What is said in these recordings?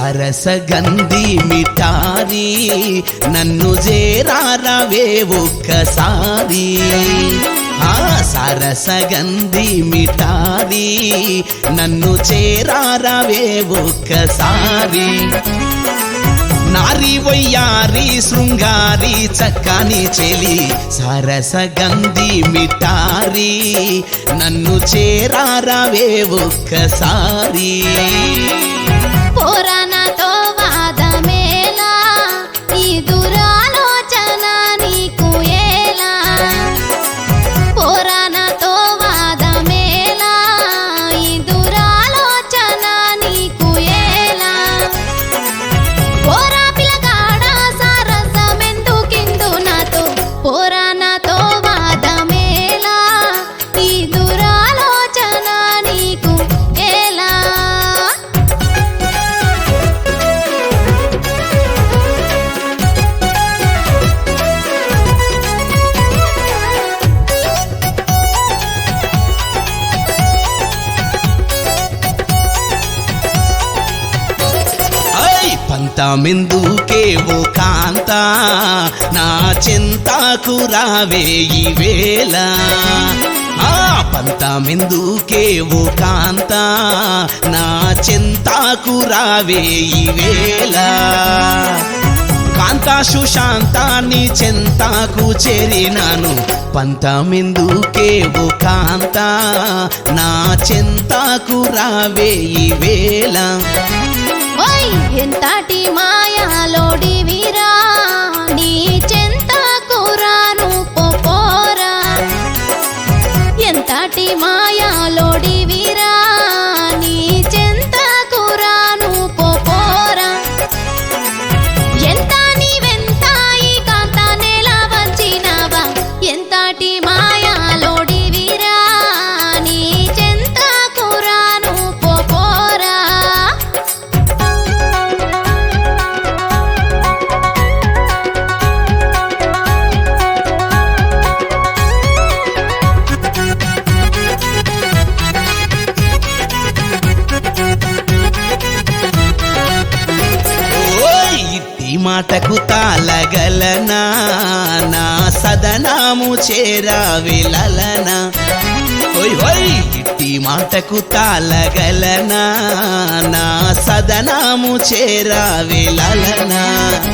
సరసగంధి మిఠారి నన్ను చేరారవే ఒక్కసారి ఆ సరసగంధి మిఠారి నన్ను చేరారవే ఒక్కసారి నారి వయ్యారి శృంగారి చక్కని చెలి సరసగంధి మిఠారి నన్ను చేరారవే ఒక్కసారి పోరానాతో వాదమేలా ఈ దురాలోచన నీకు ఎలా పోరానాతో వాదమేలా ఈ దురాలోచన నీకు ఎలా పోరా పిల్లగాడ సరసమెందుకిందు నాతో పోరానాతో వాదమేలా ఈ దురాలోచన నీకు ఎలా ఐ పంతమెందుకే ఓ కాంత నా చింతకు రావే ఈ వేళ ఆ పంతమెందుకే ఓ కాంత నా చింతకు రావే ఈ వేళ కాంత సుశాంతాన్ని చింతకు చేరినాను పంతమెందుకే ఓ కాంత నా చింతకు రావే ఈ వేళ ఓయ్ ఎంతటి మాయాలోడి వీరా నీ చెంత కురాను పోరా ఎంతటి మాయాలోడి వీరా నీ చెంత కురాను పోరా ఎంత నీవెంత ఈ కాంత నెల వంచినవా ఎంతటి మాయాలోడి వీరా నీ చెంత కురాను పోరా ఓయ్ ఇట్టి మాటకు తాళగలనా నా సదనాము చేరావిలలనా ఓయ్ ఓయ్ ఇట్టి మాటకు తాళగలనా నా సదనాము చేరావిలలనా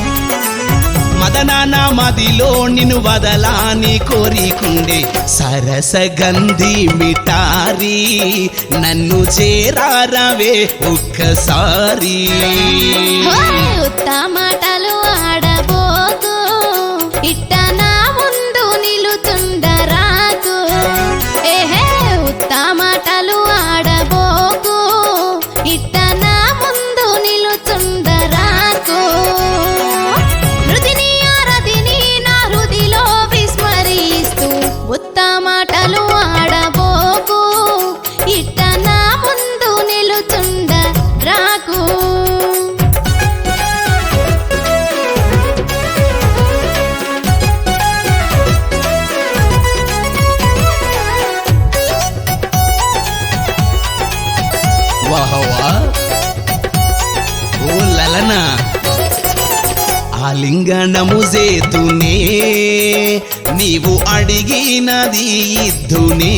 మదనాన మదిలో నిన్ను వదలాని కోరికుండే సరసగంధి మిఠారి నన్ను చేరారవే ఒక్కసారి ఓయ్ ఉత్త మాటలు ఆడబోకు ఇట్ట నా ముందు నిలుచుండరాకు ఏహే ఉత్త మాటలు ఆడబోకు ఇట్ట నా ముందు నిలుచుండరాకు హృదిని ఆరదిని నా హృదిలో విస్మరిస్తూ ఉత్త మాటలు ఆడబోకు ఇట్ట నా ముందు నిలుచుండ రాకు వాహవా ఓ లలనా ఆలింగనము చేతునే నీవు అడిగినది ఇద్దునే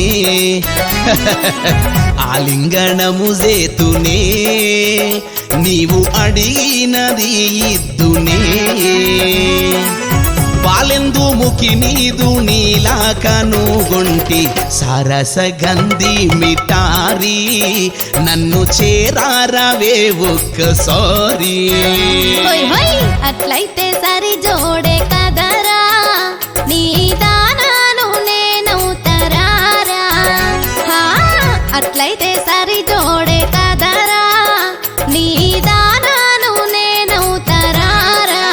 ఆలింగనము చేతునే నీవు అడిగినది ఇద్దునే పాలెందు ముఖి నీదు నీలాకను గొంటి సరసగంధి మిఠారి నన్ను చేరారవే ఒక్కసారి హోయ్ హోయ్ అట్లయితే సరి జోడే కదరా నీ దానాను నేనవుతరారా హా, అట్లయితే సరి జోడే కదరా నీ దానాను నేనవుతరారా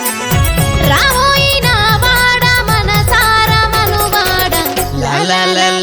రావోయిన వాడ మనసార మనువాడ లా లా లా